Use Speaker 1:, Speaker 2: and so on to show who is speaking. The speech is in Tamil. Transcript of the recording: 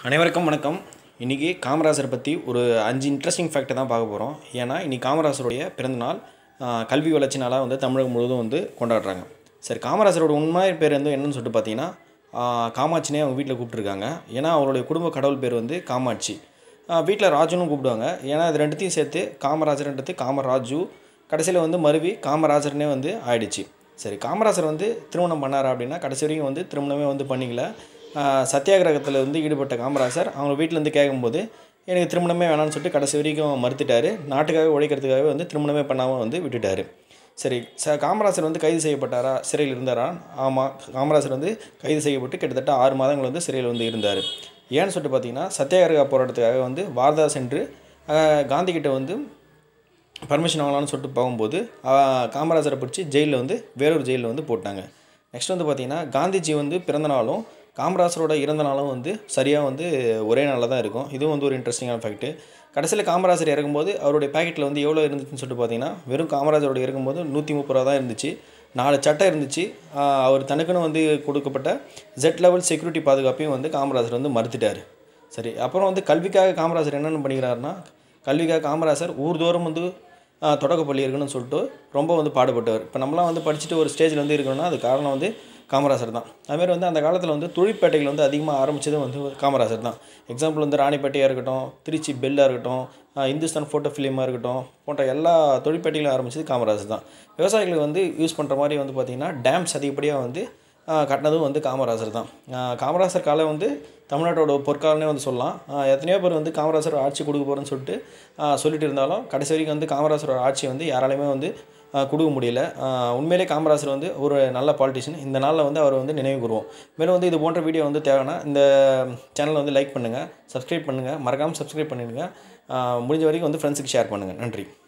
Speaker 1: அனைவருக்கும் வணக்கம் இன்றைக்கி காமராசரை பற்றி ஒரு அஞ்சு இன்ட்ரெஸ்டிங் ஃபேக்ட்டை தான் பார்க்க போகிறோம் ஏன்னா இன்றைக்கி காமராசருடைய பிறந்தநாள் ஆஹ், கல்வி வளர்ச்சி நாளாக வந்து தமிழகம் முழுவதும் வந்து கொண்டாடுறாங்க சரி காமராசரோட உண்மை பேர் வந்து என்னன்னு சொல்லிட்டு பார்த்தீங்கன்னா ஆஹ், காமாட்சினே அவங்க வீட்டில் கூப்பிட்ருக்காங்க ஏன்னா அவருடைய குடும்ப கடவுள் பேர் வந்து காமாட்சி வீட்டில் ராஜுன்னு கூப்பிடுவாங்க ஏன்னா இது ரெண்டுத்தையும் சேர்த்து காமராஜர்ன்றது காமராஜு கடைசியில் வந்து மருவி காமராஜர்னே வந்து ஆயிடுச்சு சரி காமராஜர் வந்து திருமணம் பண்ணாரா அப்படின்னா கடைசி வரைக்கும் வந்து திருமணமே வந்து பண்ணிக்கல ஆஹ் சத்தியாகிரகத்தில் வந்து ஈடுபட்ட காமராஜர் அவங்க வீட்டிலேருந்து கேட்கும்போது எனக்கு திருமணமே வேணாம்னு சொல்லிட்டு கடைசி வரைக்கும் மறுத்துட்டாரு நாட்டுக்காக உழைக்கிறதுக்காகவே வந்து திருமணமே பண்ணாமல் வந்து விட்டுட்டாரு சரி ச காமராஜர் வந்து கைது செய்யப்பட்டாரா சிறையில் இருந்தாரா ஆமாம் காமராஜர் வந்து கைது செய்யப்பட்டு கிட்டத்தட்ட ஆறு மாதங்கள் வந்து சிறையில் வந்து இருந்தார் ஏன்னு சொல்லிட்டு பார்த்தீங்கன்னா சத்தியாகிரக போராட்டத்துக்காக வந்து வார்தா சென்று ஆஹ் காந்தி கிட்ட வந்து பர்மிஷன் வாங்கலாம்னு சொல்லிட்டு போகும்போது ஆஹ், காமராஜரை பிடிச்சி ஜெயிலில் வந்து வேறொரு ஜெயிலில் வந்து போட்டாங்க நெக்ஸ்ட் வந்து பார்த்திங்கன்னா காந்திஜி வந்து பிறந்த நாளும் காமராஜரோட இறந்த நாளும் வந்து சரியாக வந்து ஒரே நாளில் தான் இருக்கும் இதுவும் வந்து ஒரு இன்ட்ரெஸ்டிங்கான ஃபேக்ட்டு கடைசியில் காமராஜர் இறக்கும்போது அவருடைய பாக்கெட்டில் வந்து எவ்வளோ இருந்துச்சுன்னு சொல்லிட்டு பார்த்தீங்கன்னா வெறும் காமராஜரோட இறக்கும்போது நூற்றி முப்பது ரூபா தான் இருந்துச்சு நாலு சட்டை இருந்துச்சு ஆஹ், அவர் தனக்குன்னு வந்து கொடுக்கப்பட்ட ஜெட் லெவல் செக்யூரிட்டி பாதுகாப்பையும் வந்து காமராஜர் வந்து மறுத்துட்டார் சரி அப்புறம் வந்து கல்விக்காக காமராஜர் என்னென்ன பண்ணிக்கிறாருன்னா கல்விக்காக காமராஜர் ஊர்தோறும் வந்து ஆஹ், தொடக்கப்பள்ளி இருக்குன்னு சொல்லிட்டு ரொம்ப வந்து பாடுபட்டவர் இப்போ நம்மளாம் வந்து படிச்சுட்டு ஒரு ஸ்டேஜில் வந்து இருக்கணும்னா அது காரணம் வந்து காமராஜர் தான் அதுமாரி வந்து அந்த காலத்தில் வந்து தொழிற்பேட்டைகள் வந்து அதிகமாக ஆரம்பிச்சது வந்து காமராஜர் தான் எக்ஸாம்பிள் வந்து ராணிப்பேட்டையாக இருக்கட்டும் திருச்சி பெல்லாக இருக்கட்டும் ஆஹ், இந்துஸ்தான் ஃபோட்டோ ஃபிலிமாக இருக்கட்டும் போன்ற எல்லா தொழிற்பேட்டைகளும் ஆரம்பிச்சது காமராஜர் தான் விவசாயிகளுக்கு வந்து யூஸ் பண்ணுற மாதிரி வந்து பார்த்திங்கன்னா டேம்ஸ் அதிகப்படியாக வந்து ஆஹ் கட்டினதும் வந்து காமராஜர் தான் ஆஹ் காமராஜர் காலம் வந்து தமிழ்நாட்டோட பொற்காலனே வந்து சொல்லலாம் ஆஹ் எத்தனையோ பேர் வந்து காமராஜர் ஆட்சி கொடுக்க போகிறேன்னு சொல்லிட்டு ஆஹ் சொல்லிட்டு இருந்தாலும் கடைசி வரைக்கும் வந்து காமராஜரோட ஆட்சி வந்து யாராலையுமே வந்து ஆஹ் கொடுக்க முடியல ஆஹ் உண்மையிலே காமராஜர் வந்து ஒரு நல்ல பாலிட்டிஷியன் இந்த நாளில் வந்து அவர் வந்து நினைவு கூறுவோம் மேலும் வந்து இது போன்ற வீடியோ வந்து தேவைன்னா இந்த சேனலை வந்து லைக் பண்ணுங்கள் சப்ஸ்கிரைப் பண்ணுங்கள் மறக்காமல் சப்ஸ்கிரைப் பண்ணிடுங்க ஆஹ் முடிஞ்ச வரைக்கும் வந்து ஃப்ரெண்ட்ஸுக்கு ஷேர் பண்ணுங்கள் நன்றி